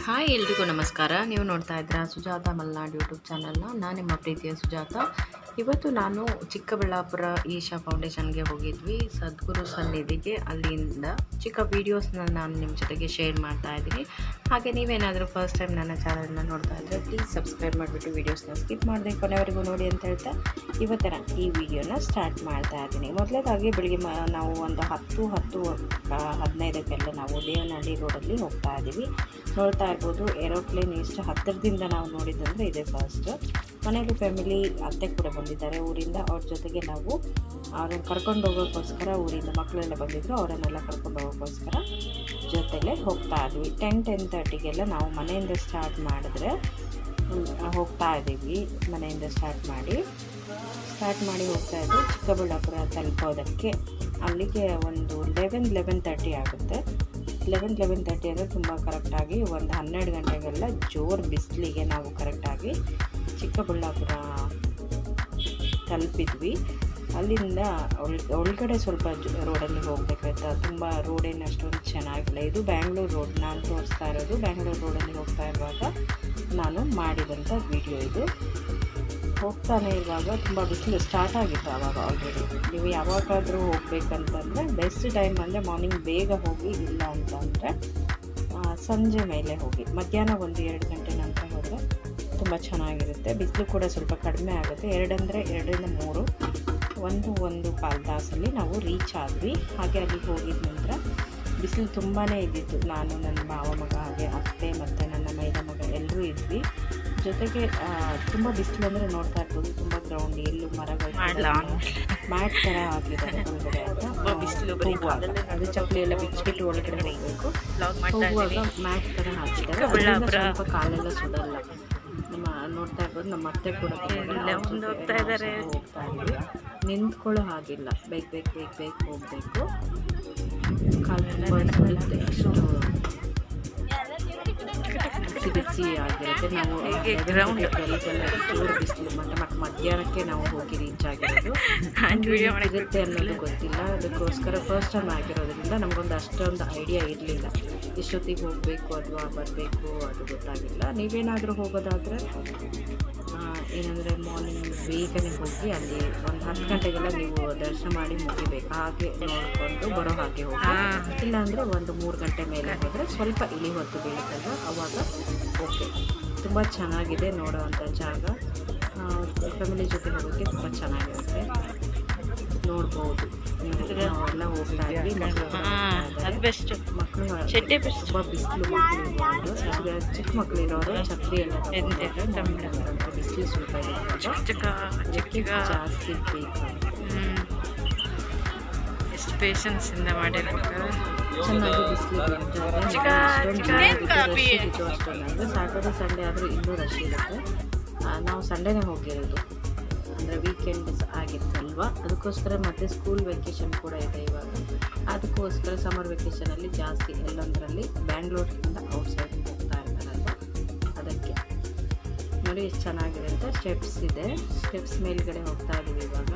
Hi ಎಲ್ರಿಗೂ ನಮಸ್ಕಾರ ನೀವು ನೋಡ್ತಾ ಇದ್ದೀರಾ ಸುಜಾತ ಮಲ್ನಾಡ್ ಯೂಟ್ಯೂಬ್ ಚಾನಲ್ನ ನಾನು ನಿಮ್ಮ ಪ್ರೀತಿಯ ಸುಜಾತ ಇವತ್ತು ನಾನು ಚಿಕ್ಕಬಳ್ಳಾಪುರ ಈಶಾ ಫೌಂಡೇಶನ್ಗೆ ಹೋಗಿದ್ವಿ ಸದ್ಗುರು ಸನ್ನಿಧಿಗೆ ಅಲ್ಲಿಂದ ಚಿಕ್ಕ ವೀಡಿಯೋಸ್ನ ನಾನು ನಿಮ್ಮ ಜೊತೆಗೆ ಶೇರ್ ಮಾಡ್ತಾ ಇದ್ದೀನಿ ಹಾಗೆ ನೀವೇನಾದರೂ ಫಸ್ಟ್ ಟೈಮ್ ನನ್ನ ಚಾನಲ್ನ ನೋಡ್ತಾ ಇದ್ದರೆ ಪ್ಲೀಸ್ ಸಬ್ಸ್ಕ್ರೈಬ್ ಮಾಡಿಬಿಟ್ಟು ವೀಡಿಯೋಸ್ನ ಸ್ಕಿಪ್ ಮಾಡದೆ ಕೊನೆವರೆಗೂ ನೋಡಿ ಅಂತ ಹೇಳ್ತಾ ಇವತ್ತು ನಾನು ಈ ವಿಡಿಯೋನ ಸ್ಟಾರ್ಟ್ ಮಾಡ್ತಾ ಇದ್ದೀನಿ ಮೊದಲೇದಾಗಿ ಬೆಳಿಗ್ಗೆ ಮ ನಾವು ಒಂದು ಹತ್ತು ಹತ್ತು ಆ, ಹದಿನೈದಕ್ಕೆಲ್ಲ ನಾವು ದೇವನಹಳ್ಳಿ ರೋಡಲ್ಲಿ ಹೋಗ್ತಾ ಇದ್ದೀವಿ ನೋಡ್ತಾ ಇರ್ಬೋದು ಏರೋಪ್ಲೇನ್ ಎಷ್ಟು ಹತ್ತಿರದಿಂದ ನಾವು ನೋಡಿದ್ದಂದರೆ ಇದೆ ಫಸ್ಟ್ ಮನೇಲಿ ಫ್ಯಾಮಿಲಿ ಅತ್ತೆ ಕೂಡ ಬಂದಿದ್ದಾರೆ ಊರಿಂದ ಅವ್ರ ಜೊತೆಗೆ ನಾವು ಅವ್ರನ್ನ ಕರ್ಕೊಂಡು ಹೋಗೋಕ್ಕೋಸ್ಕರ ಊರಿಂದ ಮಕ್ಕಳೆಲ್ಲ ಬಂದಿದ್ರು ಅವರನ್ನೆಲ್ಲ ಕರ್ಕೊಂಡು ಹೋಗೋಕ್ಕೋಸ್ಕರ ಜೊತೆಲೇ ಹೋಗ್ತಾ ಇದ್ವಿ ಟೆನ್ ಟೆನ್ ತರ್ಟಿಗೆಲ್ಲ ನಾವು ಮನೆಯಿಂದ ಸ್ಟಾರ್ಟ್ ಮಾಡಿದ್ರೆ ಹ್ಮ್, ಹೋಗ್ತಾ ಇದ್ದೀವಿ ಮನೆಯಿಂದ ಸ್ಟಾರ್ಟ್ ಮಾಡಿ ಸ್ಟಾರ್ಟ್ ಮಾಡಿ ಹೋಗ್ತಾ ಇದ್ದು ಚಿಕ್ಕಬಳ್ಳಾಪುರ ತಲುಪೋದಕ್ಕೆ ಅಲ್ಲಿಗೆ ಒಂದು ಲೆವೆನ್ ಲೆವೆನ್ ತರ್ಟಿ ಆಗುತ್ತೆ ಲೆವೆನ್ ಲೆವೆನ್ ತರ್ಟಿ ಅಂದರೆ ತುಂಬ ಕರೆಕ್ಟಾಗಿ ಒಂದು ಹನ್ನೆರಡು ಗಂಟೆಗೆಲ್ಲ ಜೋರು ಬಿಸಿಲಿಗೆ ನಾವು ಕರೆಕ್ಟಾಗಿ ಚಿಕ್ಕಬಳ್ಳಾಪುರ ತಲುಪಿದ್ವಿ ಅಲ್ಲಿಂದ ಒಳ ಒಳಗಡೆ ಸ್ವಲ್ಪ ಜ- ರೋಡಲ್ಲಿ ಹೋಗಬೇಕಾಯ್ತಾ ತುಂಬ ರೋಡೇನು ಅಷ್ಟೊಂದು ಚೆನ್ನಾಗಿಲ್ಲ ಇದು ಬ್ಯಾಂಗ್ಳೂರು ರೋಡ್ ನಾನು ತೋರಿಸ್ತಾ ಇರೋದು ಬ್ಯಾಂಗ್ಳೂರು ರೋಡಲ್ಲಿ ಹೋಗ್ತಾ ಇರುವಾಗ ನಾನು ಮಾಡಿದಂಥ ವಿಡಿಯೋ ಇದು ಹೋಗ್ತಾನೆ ಇರುವಾಗ ತುಂಬ ಬಿಸಿಲು ಸ್ಟಾರ್ಟ್ ಆಗಿತ್ತು ಆವಾಗ ಆಲ್ರೆಡಿ ನೀವು ಯಾವಾಗಾದರೂ ಹೋಗ್ಬೇಕಂತಂದರೆ ಬೆಸ್ಟ್ ಟೈಮ್ ಅಂದರೆ ಮಾರ್ನಿಂಗ್ ಬೇಗ ಹೋಗಿ ಇಲ್ಲ ಅಂತಂದರೆ ಸಂಜೆ ಮೇಲೆ ಹೋಗಿ ಮಧ್ಯಾಹ್ನ ಒಂದು ಎರಡು ಗಂಟೆ ನಂತರ ಹೋದರೆ ತುಂಬ ಚೆನ್ನಾಗಿರುತ್ತೆ ಬಿಸಿಲು ಕೂಡ ಸ್ವಲ್ಪ ಕಡಿಮೆ ಆಗುತ್ತೆ ಎರಡಂದರೆ ಎರಡರಿಂದ ಮೂರು ಒಂದು ಒಂದು ಕಾಲು ತಾಸಲ್ಲಿ ನಾವು ರೀಚ್ ಆದ್ವಿ ಹಾಗೆ ಅಲ್ಲಿಗೆ ಹೋಗಿದ ನಂತರ ಬಿಸಿಲು ತುಂಬಾ ಇದ್ದಿತ್ತು ನಾನು ನನ್ನ ಮಾವ ಮಗ ಹಾಗೆ ಅತ್ತೆ ಮತ್ತು ನನ್ನ ಮೈದ ಮಗ ಎಲ್ಲರೂ ಇದ್ವಿ ಜೊತೆಗೆ ತುಂಬ ಬಿಸಿಲು ಅಂದರೆ ನೋಡ್ತಾ ಇರ್ಬೋದು ತುಂಬ ಗ್ರೌಂಡ್ ಎಲ್ಲೂ ಮರಗಳು ಮ್ಯಾಟ್ ಥರ ಹಾಕಿದ್ದಾರೆ ಒಳಗಡೆ ಅಂತ ಬಿಸಿಲು ಹೋಗುವಾಗ ಅದು ಚಪ್ಪಲಿ ಎಲ್ಲ ಬಿಚ್ಚಿಬಿಟ್ಟು ಒಳಗಡೆ ಹೋಗಬೇಕು ಬ್ಲಾಗ್ ಮಾಡ್ತಾ ಹೋಗುವಾಗ ಇದ್ದೀವಿ ಮ್ಯಾಟ್ ಥರ ಹಾಕಿದ್ದಾರೆ ಚಿಕ್ಕಬಳ್ಳಾಪುರ. ಅದರಿಂದ ಸ್ವಲ್ಪ ಕಾಲೆಲ್ಲ ಸುಡಲ್ಲ ನಮ್ಮ ನೋಡ್ತಾ ಇರ್ಬೋದು ನಮ್ಮ ಅತ್ತೆ ಕೂಡ ಬಂದಿದ್ದಾರೆ. ಇಲ್ಲ, ಅವ್ರ ಮುಂದೆ ಜೊತೆ ಹೋಗ್ತಾ ಇದ್ದಾರೆ. ನಾವು ಹೋಗ್ತಾ ಇದ್ವಿ ನಿಂತ್ಕೊಳ್ಳೋ ಹಾಗಿಲ್ಲ ಬೇಗ ಬೇಗ ಬೇಗ ಬೇಗ ಹೋಗಬೇಕು ಕಾಲು ತುಂಬ ಸುಡುತ್ತೆ ಅಷ್ಟು ಬಿಸಿ ಬಿಸಿ ಆಗಿರುತ್ತೆ ನಾವು ಹೀಗೆ ground. ಜೋರು ಬಿಸಿಲು ಮತ್ತೆ ಮತ್ತೆ ಮಧ್ಯಾಹ್ನಕ್ಕೆ ನಾವು ಹೋಗಿ ರೀಚ್ ಆಗಿರೋದು ಹ್ಯಾಂಡ್ ವಿಡಿಯೋ ಇರುತ್ತೆ ಅನ್ನೋದು ಗೊತ್ತಿಲ್ಲ ಅದಕ್ಕೋಸ್ಕರ ಫಸ್ಟ್ ಟೈಮ್ ಆಗಿರೋದ್ರಿಂದ ನಮಗೊಂದು ಅಷ್ಟೊಂದು ಐಡಿಯಾ ಇರಲಿಲ್ಲ ಎಷ್ಟೊತ್ತಿಗೆ ಹೋಗಬೇಕು ಅಥವಾ ಬರಬೇಕು ಅದು ಗೊತ್ತಾಗಿಲ್ಲ ನೀವೇನಾದರೂ ಹೋಗೋದಾದರೆ ಏನಂದರೆ ಮಾರ್ನಿಂಗ್ ಬೇಗನೆ ಹೋಗಿ ಅಲ್ಲಿ ಒಂದು ಹತ್ತು ಗಂಟೆಗೆಲ್ಲ ನೀವು ದರ್ಶನ ಮಾಡಿ ಮುಗಿಬೇಕು ಹಾಗೆ ನೋಡಿಕೊಂಡು ಬರೋ ಹಾಗೆ ಹೋಗಿ ಹಾ. ಇಲ್ಲಾಂದರೆ ಒಂದು ಮೂರು ಗಂಟೆ ಮೇಲೆ ಹೋದರೆ ಸ್ವಲ್ಪ ಇಳಿ ಹೊತ್ತು ಬೀಳುತ್ತಲ್ವ ಅವಾಗ ಓಕೆ ತುಂಬ ಚೆನ್ನಾಗಿದೆ ನೋಡೋವಂಥ ಜಾಗ ಫ್ಯಾಮಿಲಿ ಜೊತೆ ಹೋಗೋಕ್ಕೆ ತುಂಬ ಚೆನ್ನಾಗಿರುತ್ತೆ ನೋಡ್ಬೋದು ನೀವು ನಾವೆಲ್ಲ ಹೋಗ್ತಾ ಇದ್ವಿ ಮಕ್ಕಳು ಕೂಡ ಹಾಂ ಹೋಗ್ತಾ ಅದು ಇದ್ದಾರೆ. ಬೆಸ್ಟ್ ಮಕ್ಕಳು ಚಡ್ಡಿ ಬೆಸ್ಟ್ ತುಂಬ ಬಿಸಿಲು ಮಕ್ಕಳು ಇರೋರು ಚಿಕ್ಕ ಮಕ್ಕಳು ಇರೋರು ಛತ್ರಿ ಎಲ್ಲ ಎಂತೆ, ತಗೊಂಡ್ರೆ ನಮ್ಗೆ ಬಿಸಿಲು ಸ್ವಲ್ಪ ಇರುತ್ತಲ್ವ ಚಿಕ್ಕ ಚಿಕ್ಕ ಚಿಕ್ಕ ಚಿಕ್ಕ ಜಾಸ್ತಿ ಬೇಕಾಗುತ್ತೆ ಹ್ಮ್. ಎಷ್ಟು ಪೇಷನ್ಸಿಂದ ಮಾಡಿರ್ಬೇಕು ಚೆನ್ನಾಗಿ ಬಿಸಿಲು ಬೀಳ್ತಾ ಚಿಕ್ಕ ಚಿಕ್ಕ ಕಾಪಿ. ಅಂದರೆ ಸಾಟರ್ಡೆ ಸಂಡೇ ಆದರೆ ಇನ್ನೂ ರಶ್ ಇರುತ್ತೆ ಆ, ನಾವು ಸಂಡೇನೇ ಹೋಗಿರೋದು ಅಂದರೆ ವೀಕೆಂಡ್ ಆಗಿತ್ತಲ್ವಾ ಅದಕ್ಕೋಸ್ಕರ ಮತ್ತೆ ಸ್ಕೂಲ್ ವೆಕೇಷನ್ ಕೂಡ ಇದೆ ಇವಾಗ ಅದಕ್ಕೋಸ್ಕರ ಸಮ್ಮರ್ ವೆಕೇಷನಲ್ಲಿ ಜಾಸ್ತಿ ಎಲ್ಲೊಂದರಲ್ಲಿ ಬ್ಯಾಂಗ್ಳೂರಿಂದ ಔಟ್ಸೈಡ್ ಹೋಗ್ತಾ ಇರ್ತಾರಲ್ವ ಅದಕ್ಕೆ ನೋಡಿ ಎಷ್ಟು ಚೆನ್ನಾಗಿದೆ ಅಂತ ಸ್ಟೆಪ್ಸ್ ಇದೆ ಸ್ಟೆಪ್ಸ್ ಮೇಲ್ಗಡೆ ಹೋಗ್ತಾ ಇದ್ದೀವಿ ಇವಾಗ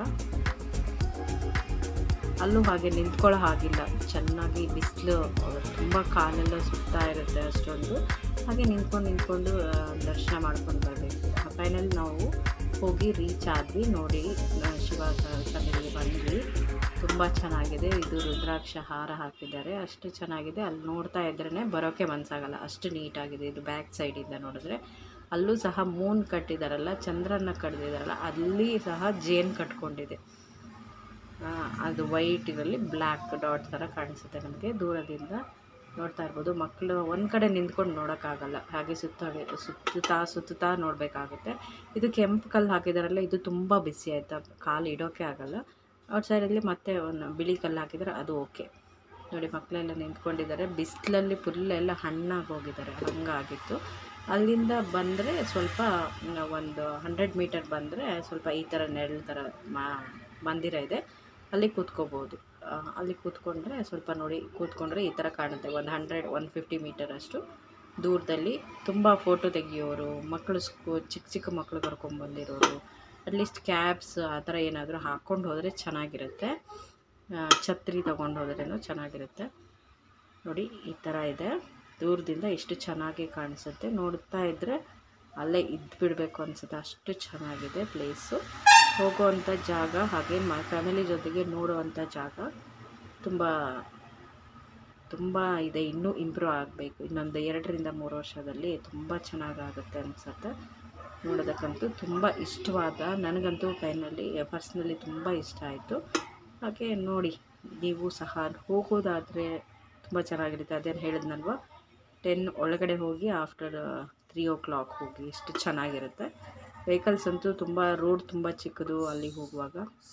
ಅಲ್ಲೂ ಹಾಗೆ ನಿಂತ್ಕೊಳ್ಳೋ ಹಾಗಿಲ್ಲ ಚೆನ್ನಾಗಿ ಬಿಸಿಲು ತುಂಬ ಕಾಲೆಲ್ಲ ಸುತ್ತಾ ಇರುತ್ತೆ ಅಷ್ಟೊಂದು ಹಾಗೆ ನಿಂತ್ಕೊಂಡು ನಿಂತ್ಕೊಂಡು ಆ, ದರ್ಶನ ಮಾಡ್ಕೊಂಡು ಬರಬೇಕು ಫೈನಲ್ ನಾವು ಹೋಗಿ ರೀಚ್ ಆದ್ವಿ ನೋಡಿ ಆ, ಶಿವ ಸ- ಸನ್ನಿಧಿಗೆ ಬಂದ್ವಿ ತುಂಬ ಚೆನ್ನಾಗಿದೆ ಇದು ರುದ್ರಾಕ್ಷ ಹಾರ ಹಾಕಿದ್ದಾರೆ ಅಷ್ಟು ಚೆನ್ನಾಗಿದೆ ಅಲ್ಲಿ ನೋಡ್ತಾ ಇದ್ರೇ ಬರೋಕ್ಕೆ ಮನಸ್ಸಾಗಲ್ಲ ಅಷ್ಟು ನೀಟಾಗಿದೆ ಇದು ಬ್ಯಾಕ್ ಸೈಡಿಂದ ನೋಡಿದ್ರೆ ಅಲ್ಲೂ ಸಹ ಮೂನ್ ಕಟ್ಟಿದಾರಲ್ಲ ಚಂದ್ರನ ಕಟ್ಟಿದಾರಲ್ಲ ಅಲ್ಲಿ ಸಹ ಜೇನು ಕಟ್ಕೊಂಡಿದೆ ಆ, ಅದು ವೈಟ್ ಇದರಲ್ಲಿ ಬ್ಲ್ಯಾಕ್ ಡಾಟ್ ಥರ ಕಾಣಿಸುತ್ತೆ ನಮಗೆ ದೂರದಿಂದ ನೋಡ್ತಾ ಇರ್ಬೋದು ಮಕ್ಕಳು ಒಂದು ಕಡೆ ನಿಂತ್ಕೊಂಡು ನೋಡೋಕ್ಕಾಗಲ್ಲ ಹಾಗೆ ಸುತ್ತಾಡಿ ಸುತ್ತುತ್ತಾ ಸುತ್ತುತ್ತಾ ನೋಡಬೇಕಾಗುತ್ತೆ ಇದು ಕೆಂಪು ಕಲ್ಲು ಹಾಕಿದಾರಲ್ಲ ಇದು ತುಂಬ ಬಿಸಿ ಆಯಿತಾ ಕಾಲು ಇಡೋಕ್ಕೆ ಆಗಲ್ಲ ಔಟ್ ಸೈಡಲ್ಲಿ ಮತ್ತೆ ಒಂದು ಬಿಳಿ ಕಲ್ಲು ಹಾಕಿದರೆ ಅದು ಓಕೆ ನೋಡಿ ಮಕ್ಕಳೆಲ್ಲ ನಿಂತ್ಕೊಂಡಿದ್ದಾರೆ ಬಿಸಿಲಲ್ಲಿ ಫುಲ್ ಎಲ್ಲ ಹಣ್ಣಾಗಿ ಹೋಗಿದ್ದಾರೆ ಹಂಗಾಗಿತ್ತು ಅಲ್ಲಿಂದ ಬಂದರೆ ಸ್ವಲ್ಪ ಮ್, ಒಂದು ಹಂಡ್ರೆಡ್ ಮೀಟರ್ ಬಂದರೆ ಸ್ವಲ್ಪ ಈ ಥರ ನೆರಳು ಥರ ಮಾ ಮಂದಿರ ಇದೆ ಅಲ್ಲಿ ಕೂತ್ಕೋಬೋದು ಆ, ಅಲ್ಲಿ ಕೂತ್ಕೊಂಡ್ರೆ ಸ್ವಲ್ಪ ನೋಡಿ ಕೂತ್ಕೊಂಡ್ರೆ ಈ ಥರ ಕಾಣುತ್ತೆ ಒಂದು ಹಂಡ್ರೆಡ್ ಒನ್ ಫಿಫ್ಟಿ ಮೀಟರ್ ಅಷ್ಟು ದೂರದಲ್ಲಿ ತುಂಬ ಫೋಟೋ ತೆಗಿಯೋರು ಮಕ್ಕಳು ಸ್ಕೂ ಚಿಕ್ಕ ಚಿಕ್ಕ ಮಕ್ಕಳು ಕರ್ಕೊಂಬಂದಿರೋರು ಅಟ್ಲೀಸ್ಟ್ ಕ್ಯಾಬ್ಸ್ ಆ ಥರ ಏನಾದರೂ ಹಾಕ್ಕೊಂಡು ಹೋದರೆ ಚೆನ್ನಾಗಿರುತ್ತೆ ಆ, ಛತ್ರಿ ತೊಗೊಂಡು ಹೋದ್ರೂ ಚೆನ್ನಾಗಿರುತ್ತೆ ನೋಡಿ ಈ ಥರ ಇದೆ ದೂರದಿಂದ ಎಷ್ಟು ಚೆನ್ನಾಗಿ ಕಾಣಿಸುತ್ತೆ ನೋಡ್ತಾ ಇದ್ದರೆ ಅಲ್ಲೇ ಇದ್ದು ಬಿಡಬೇಕು ಅನಿಸುತ್ತೆ ಅಷ್ಟು ಚೆನ್ನಾಗಿದೆ ಪ್ಲೇಸು ಹೋಗುವಂಥ ಜಾಗ ಹಾಗೆ ಮ ಫ್ಯಾಮಿಲಿ ಜೊತೆಗೆ ನೋಡುವಂಥ ಜಾಗ ತುಂಬ ತುಂಬ ಇದೆ ಇನ್ನೂ ಇಂಪ್ರೂವ್ ಆಗಬೇಕು ಇನ್ನೊಂದು ಎರಡರಿಂದ ಮೂರು ವರ್ಷದಲ್ಲಿ ತುಂಬ ಚೆನ್ನಾಗಾಗುತ್ತೆ ಅನಿಸುತ್ತೆ ನೋಡೋದಕ್ಕಂತೂ ತುಂಬ ಇಷ್ಟವಾದ ನನಗಂತೂ ಫೈನಲಿ ಪರ್ಸ್ನಲಿ ತುಂಬ ಇಷ್ಟ ಆಯಿತು ಹಾಗೆ ನೋಡಿ ನೀವು ಸಹ ಹೋಗೋದಾದರೆ ತುಂಬ ಚೆನ್ನಾಗಿರುತ್ತೆ ಅದೇನು ಹೇಳಿದ್ನಲ್ವ ಟೆನ್ ಒಳಗಡೆ ಹೋಗಿ ಆಫ್ಟರ್ ತ್ರೀ ಓ ಕ್ಲಾಕ್ ಹೋಗಿ ಎಷ್ಟು ಚೆನ್ನಾಗಿರುತ್ತೆ ವೆಹಿಕಲ್ಸ್ ಅಂತೂ ತುಂಬ ರೋಡ್ ತುಂಬ ಚಿಕ್ಕದು ಅಲ್ಲಿ ಹೋಗುವಾಗ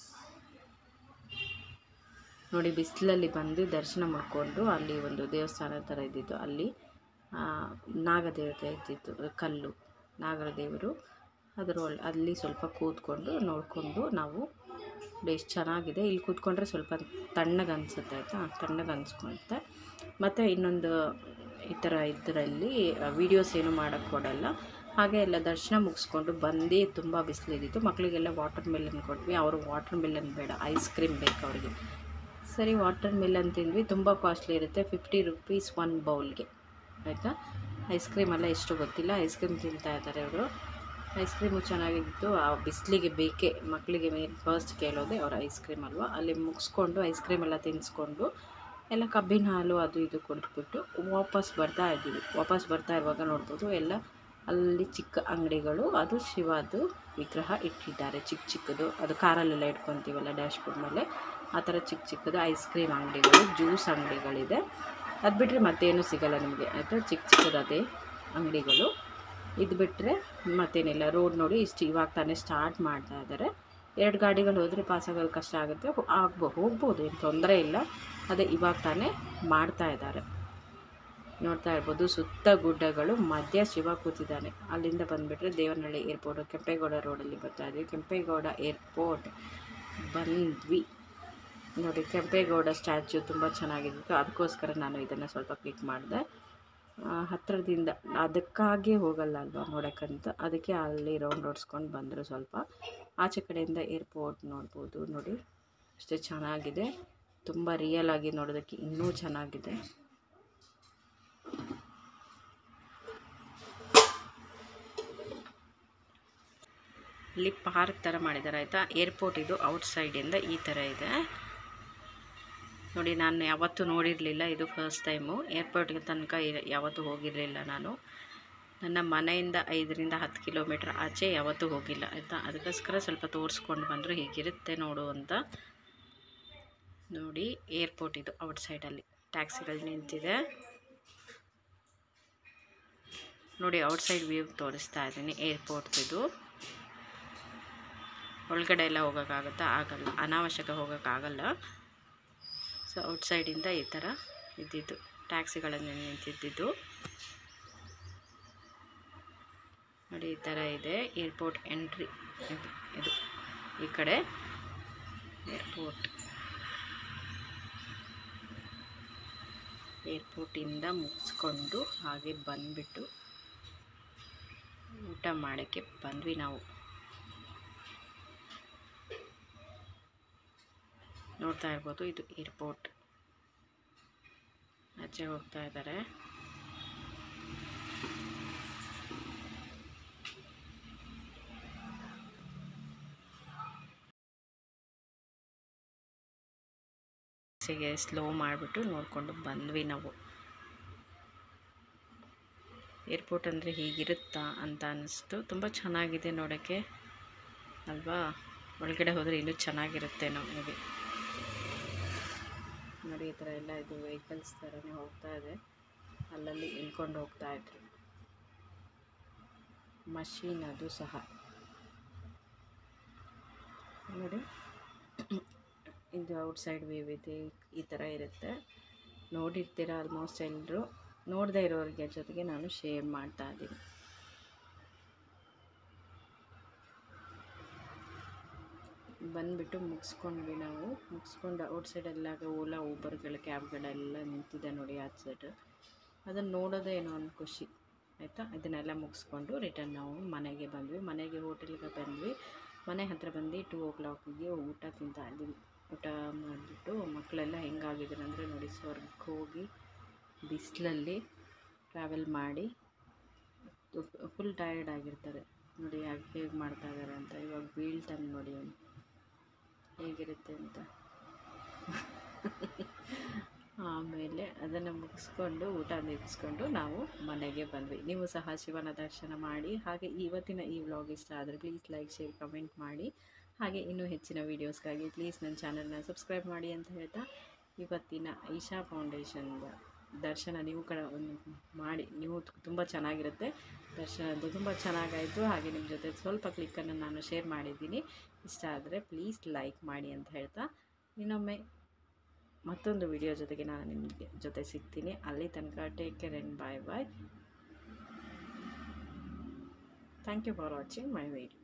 ನೋಡಿ ಬಿಸಿಲಲ್ಲಿ ಬಂದು ದರ್ಶನ ಮಾಡಿಕೊಂಡು ಅಲ್ಲಿ ಒಂದು ದೇವಸ್ಥಾನ ಥರ ಇದ್ದಿತ್ತು ಅಲ್ಲಿ ಆ, ನಾಗದೇವತೆ ಇದ್ದಿತ್ತು ಕಲ್ಲು ನಾಗರ ದೇವರು ಅದರ ಒಳ ಅಲ್ಲಿ ಸ್ವಲ್ಪ ಕೂತ್ಕೊಂಡು ನೋಡಿಕೊಂಡು ನಾವು ನೋಡಿ ಎಷ್ಟು ಚೆನ್ನಾಗಿದೆ ಇಲ್ಲಿ ಕೂತ್ಕೊಂಡ್ರೆ ಸ್ವಲ್ಪ ತಣ್ಣಗೆ ಅನಿಸುತ್ತೆ ಆಯಿತಾ ತಣ್ಣಗೆ ಅನಿಸ್ಕೊಳುತ್ತೆ ಮತ್ತು ಇನ್ನೊಂದು ಈ ಥರ ಇದರಲ್ಲಿ ವೀಡಿಯೋಸ್ ಏನು ಮಾಡೋಕ್ಕೆ ಕೊಡಲ್ಲ ಹಾಗೆ ಎಲ್ಲ ದರ್ಶನ ಮುಗಿಸ್ಕೊಂಡು ಬಂದು ತುಂಬ ಬಿಸಿಲಿದ್ದಿತ್ತು ಮಕ್ಕಳಿಗೆಲ್ಲ ವಾಟರ್ ಮೆಲನ್ ಕೊಟ್ವಿ ಅವರು ವಾಟರ್ ಮೆಲನ್ ಬೇಡ ಐಸ್ ಕ್ರೀಮ್ ಬೇಕು ಅವರಿಗೆ ಸರಿ ವಾಟರ್ ಮೆಲನ್ ತಿಂದ್ವಿ ತುಂಬ ಕಾಸ್ಟ್ಲಿ ಇರುತ್ತೆ ಫಿಫ್ಟಿ ರುಪೀಸ್ ಒನ್ ಬೌಲ್ಗೆ ಆಯಿತಾ ಐಸ್ ಕ್ರೀಮ್ ಎಲ್ಲ ಎಷ್ಟು ಗೊತ್ತಿಲ್ಲ ಐಸ್ ಕ್ರೀಮ್ ತಿಂತಾ ಇದ್ದಾರೆ ಅವರು ಐಸ್ ಕ್ರೀಮು ಚೆನ್ನಾಗಿತ್ತು ಆ ಬಿಸಿಲಿಗೆ ಬೇಕೇ ಮಕ್ಕಳಿಗೆ ಮೇನ್ ಫಸ್ಟ್ ಕೇಳೋದೆ ಅವ್ರ ಐಸ್ ಕ್ರೀಮ್ ಅಲ್ವಾ ಅಲ್ಲಿ ಮುಗಿಸ್ಕೊಂಡು ಐಸ್ ಕ್ರೀಮ್ ಎಲ್ಲ ತಿನ್ನಿಸ್ಕೊಂಡು ಎಲ್ಲ ಕಬ್ಬಿನ ಹಾಲು ಅದು ಇದು ಕೊಟ್ಬಿಟ್ಟು ವಾಪಸ್ ಬರ್ತಾ ಇದ್ದೀವಿ ವಾಪಸ್ ಬರ್ತಾ ಇರುವಾಗ ನೋಡ್ಬೋದು ಎಲ್ಲ ಅಲ್ಲಿ ಚಿಕ್ಕ ಅಂಗಡಿಗಳು ಅದು ಶಿವದು ವಿಗ್ರಹ ಇಟ್ಟಿದ್ದಾರೆ ಚಿಕ್ಕ ಚಿಕ್ಕದು ಅದು ಕಾರಲ್ಲೆಲ್ಲ ಇಟ್ಕೊತೀವಲ್ಲ ಡ್ಯಾಶ್ಬೋರ್ಡ್ ಮೇಲೆ ಆ ಥರ ಚಿಕ್ಕ ಚಿಕ್ಕದು ಐಸ್ ಕ್ರೀಮ್ ಅಂಗಡಿಗಳು ಜ್ಯೂಸ್ ಅಂಗಡಿಗಳಿದೆ ಅದು ಬಿಟ್ಟರೆ ಮತ್ತೇನು ಸಿಗಲ್ಲ ನಿಮಗೆ ಆಯಿತಾ ಚಿಕ್ಕ ಚಿಕ್ಕದು ಅದೇ ಅಂಗಡಿಗಳು ಇದು ಬಿಟ್ಟರೆ ಮತ್ತೇನಿಲ್ಲ ರೋಡ್ ನೋಡಿ ಇಷ್ಟು ಇವಾಗ ತಾನೇ ಸ್ಟಾರ್ಟ್ ಮಾಡ್ತಾ ಇದ್ದಾರೆ ಎರಡು ಗಾಡಿಗಳು ಹೋದರೆ ಪಾಸ್ ಆಗೋದು ಕಷ್ಟ ಆಗುತ್ತೆ ಹೋ- ಆಗ್ಬೋ ಹೋಗ್ಬೋದು ಏನು ತೊಂದರೆ ಇಲ್ಲ ಅದೇ ಇವಾಗ ತಾನೇ ಮಾಡ್ತಾ ಇದ್ದಾರೆ ನೋಡ್ತಾ ಇರ್ಬೋದು ಸುತ್ತ ಗುಡ್ಡಗಳು ಮಧ್ಯ ಶಿವ ಕೂತಿದ್ದಾನೆ ಅಲ್ಲಿಂದ ಬಂದುಬಿಟ್ರೆ ದೇವನಹಳ್ಳಿ ಏರ್ಪೋರ್ಟ್ ಕೆಂಪೇಗೌಡ ರೋಡಲ್ಲಿ ಬರ್ತಾ ಇದ್ವಿ ಕೆಂಪೇಗೌಡ ಏರ್ಪೋರ್ಟ್ ಬಂದ್ವಿ ನೋಡಿ ಕೆಂಪೇಗೌಡ ಸ್ಟ್ಯಾಚ್ಯೂ ತುಂಬ ಚೆನ್ನಾಗಿತ್ತು ಅದಕ್ಕೋಸ್ಕರ ನಾನು ಇದನ್ನು ಸ್ವಲ್ಪ ಕ್ಲಿಕ್ ಮಾಡಿದೆ ಆ, ಹತ್ತಿರದಿಂದ ಅದಕ್ಕಾಗಿ ಹೋಗಲ್ಲ ಅಲ್ವಾ ನೋಡೋಕ್ಕಂತ ಅದಕ್ಕೆ ಅಲ್ಲಿ ರೌಂಡ್ ಓಡಿಸ್ಕೊಂಡು ಬಂದರು ಸ್ವಲ್ಪ ಆಚೆ ಕಡೆಯಿಂದ ಏರ್ಪೋರ್ಟ್ ನೋಡ್ಬೋದು ನೋಡಿ ಅಷ್ಟೇ ಚೆನ್ನಾಗಿದೆ ತುಂಬ ರಿಯಲ್ ಆಗಿ ನೋಡೋದಕ್ಕೆ ಇನ್ನೂ ಚೆನ್ನಾಗಿದೆ ಇಲ್ಲಿ ಪಾರ್ಕ್ ಥರ ಮಾಡಿದ್ದಾರೆ ಆಯಿತಾ ಏರ್ಪೋರ್ಟ್ ಇದು ಔಟ್ ಸೈಡಿಂದ ಈ ಥರ ಇದೆ ನೋಡಿ ನಾನು ಯಾವತ್ತೂ ನೋಡಿರಲಿಲ್ಲ ಇದು ಫಸ್ಟ್ ಟೈಮು ಏರ್ಪೋರ್ಟ್ಗೆ ತನಕ ಇರ- ಯಾವತ್ತೂ ಹೋಗಿರಲಿಲ್ಲ ನಾನು ನನ್ನ ಮನೆಯಿಂದ ಐದರಿಂದ ಹತ್ತು ಕಿಲೋಮೀಟ್ರ್ ಆಚೆ ಯಾವತ್ತೂ ಹೋಗಿಲ್ಲ ಆಯಿತಾ ಅದಕ್ಕೋಸ್ಕರ ಸ್ವಲ್ಪ ತೋರಿಸ್ಕೊಂಡು ಬಂದರು ಹೀಗಿರುತ್ತೆ ನೋಡು ಅಂತ ನೋಡಿ ಏರ್ಪೋರ್ಟ್ ಇದು ಔಟ್ ಸೈಡಲ್ಲಿ ಟ್ಯಾಕ್ಸಿಗಳು ನಿಂತಿದೆ ನೋಡಿ ಔಟ್ ಸೈಡ್ ವ್ಯೂ ತೋರಿಸ್ತಾ ಇದ್ದೀನಿ ಏರ್ಪೋರ್ಟ್ ಇದು ಒಳಗಡೆ ಎಲ್ಲ ಹೋಗೋಕ್ಕಾಗುತ್ತಾ ಆಗಲ್ಲ ಅನಾವಶ್ಯಕ ಹೋಗೋಕ್ಕಾಗಲ್ಲ ಸೊ ಔಟ್ ಸೈಡಿಂದ ಈ ಥರ ಇದ್ದಿದ್ದು ಟ್ಯಾಕ್ಸಿಗಳನ್ನು ನಿಂತಿದ್ದಿದ್ದು ನೋಡಿ ಈ ಥರ ಇದೆ ಏರ್ಪೋರ್ಟ್ ಎಂಟ್ರಿ ಇದು ಈ ಕಡೆ ಏರ್ಪೋರ್ಟ್ ಏರ್ಪೋರ್ಟಿಂದ ಮುಗಿಸ್ಕೊಂಡು ಹಾಗೆ ಬಂದುಬಿಟ್ಟು ಊಟ ಮಾಡೋಕ್ಕೆ ಬಂದ್ವಿ ನಾವು ನೋಡ್ತಾ ಇರ್ಬೋದು ಇದು ಏರ್ಪೋರ್ಟ್ ಆಚೆ ಹೋಗ್ತಾ ಇದ್ದಾರೆ ಸಿಗೆ ಸ್ಲೋ ಮಾಡಿಬಿಟ್ಟು ನೋಡಿಕೊಂಡು ಬಂದ್ವಿ ನಾವು ಏರ್ಪೋರ್ಟ್ ಅಂದರೆ ಹೀಗಿರುತ್ತಾ ಅಂತ ಅನ್ನಿಸ್ತು ತುಂಬ ಚೆನ್ನಾಗಿದೆ ನೋಡೋಕ್ಕೆ ಅಲ್ವಾ ಒಳಗಡೆ ಹೋದರೆ ಇನ್ನೂ ಚೆನ್ನಾಗಿರುತ್ತೆ ನಮಗೆ ನೋಡಿ ಈ ಥರ ಎಲ್ಲ ಇದು ವೆಹಿಕಲ್ಸ್ ಥರನೇ ಹೋಗ್ತಾ ಇದೆ ಅಲ್ಲಲ್ಲಿ ಇಳ್ಕೊಂಡು ಹೋಗ್ತಾ ಇದ್ರು ಮಷೀನ್ ಅದು ಸಹ ನೋಡಿ ಇದು ಔಟ್ ಸೈಡ್ ವ್ಯೂ ಇದೆ ಈ ಥರ ಇರುತ್ತೆ ನೋಡಿರ್ತೀರ ಆಲ್ಮೋಸ್ಟ್ ಎಲ್ಲರೂ ನೋಡದೇ ಇರೋರಿಗೆ ಜೊತೆಗೆ ನಾನು ಶೇರ್ ಮಾಡ್ತಾ ಇದ್ದೀನಿ ಬಂದುಬಿಟ್ಟು ಮುಗಿಸ್ಕೊಂಡ್ವಿ ನಾವು ಮುಗಿಸ್ಕೊಂಡು ಔಟ್ ಸೈಡೆಲ್ಲಾಗ ಓಲಾ ಊಬರ್ಗಳ ಕ್ಯಾಬ್ಗಳೆಲ್ಲ ನಿಂತಿದೆ ನೋಡಿ ಆ ಸೈಡ್ ಅದನ್ನು ನೋಡೋದೇ ಏನೋ ಒಂದು ಖುಷಿ ಆಯಿತಾ ಇದನ್ನೆಲ್ಲ ಮುಗಿಸ್ಕೊಂಡು ರಿಟರ್ನ್ ನಾವು ಮನೆಗೆ ಬಂದ್ವಿ ಮನೆಗೆ ಹೋಟೆಲ್ಗೆ ಬಂದ್ವಿ ಮನೆ ಹತ್ರ ಬಂದು ಟೂ ಓ ಕ್ಲಾಕಿಗೆ ಊಟ ತಿಂತಾ ಇದ್ವಿ ಊಟ ಮಾಡಿಬಿಟ್ಟು ಮಕ್ಕಳೆಲ್ಲ ಹೆಂಗಾಗಿದ್ದಾರೆ ಅಂದರೆ ನೋಡಿ ಸ್ವರ್ಗಕ್ಕೆ ಹೋಗಿ ಬಿಸಿಲಲ್ಲಿ ಟ್ರಾವೆಲ್ ಮಾಡಿ ಫುಲ್ ಟಯರ್ಡ್ ಆಗಿರ್ತಾರೆ ನೋಡಿ ಯಾಕೆ ಹೇಗೆ ಮಾಡ್ತಾ ಇದ್ದಾರೆ ಅಂತ ಇವಾಗ ಬೀಳ್ತಾನೆ ನೋಡಿ ಅವನು ಹೇಗಿರುತ್ತೆ ಅಂತ ಆಮೇಲೆ ಅದನ್ನು ಮುಗಿಸ್ಕೊಂಡು ಊಟ ನಿಲ್ಲಿಸ್ಕೊಂಡು ನಾವು ಮನೆಗೆ ಬಂದ್ವಿ ನೀವು ಸಹ ಶಿವನ ದರ್ಶನ ಮಾಡಿ ಹಾಗೆ ಇವತ್ತಿನ ಈ ವ್ಲಾಗ್ ಇಷ್ಟ ಆದರೆ ಪ್ಲೀಸ್ ಲೈಕ್ ಶೇರ್ ಕಮೆಂಟ್ ಮಾಡಿ ಹಾಗೆ ಇನ್ನೂ ಹೆಚ್ಚಿನ ವೀಡಿಯೋಸ್ಗಾಗಿ ಪ್ಲೀಸ್ ನನ್ನ ಚಾನಲ್ನ ಸಬ್ಸ್ಕ್ರೈಬ್ ಮಾಡಿ ಅಂತ ಹೇಳ್ತಾ ಇವತ್ತಿನ ಈಶಾ ಫೌಂಡೇಶನ್ದ ದರ್ಶನ ನೀವು ಕಡ ಮಾಡಿ ನೀವು ತುಂಬ ಚೆನ್ನಾಗಿರುತ್ತೆ ದರ್ಶನ ಅಂತೂ ತುಂಬ ಚೆನ್ನಾಗಾಯಿತು ಹಾಗೆ ನಿಮ್ಮ ಜೊತೆ ಸ್ವಲ್ಪ ಕ್ಲಿಕ್ಕನ್ನು ನಾನು ಶೇರ್ ಮಾಡಿದ್ದೀನಿ ಇಷ್ಟ ಆದರೆ ಪ್ಲೀಸ್ ಲೈಕ್ ಮಾಡಿ ಅಂತ ಹೇಳ್ತಾ ಇನ್ನೊಮ್ಮೆ ಮತ್ತೊಂದು ವಿಡಿಯೋ ಜೊತೆಗೆ ನಾನು ನಿಮಗೆ ಜೊತೆ ಸಿಗ್ತೀನಿ ಅಲ್ಲಿ ತನಕ take care and bye bye thank you for watching my video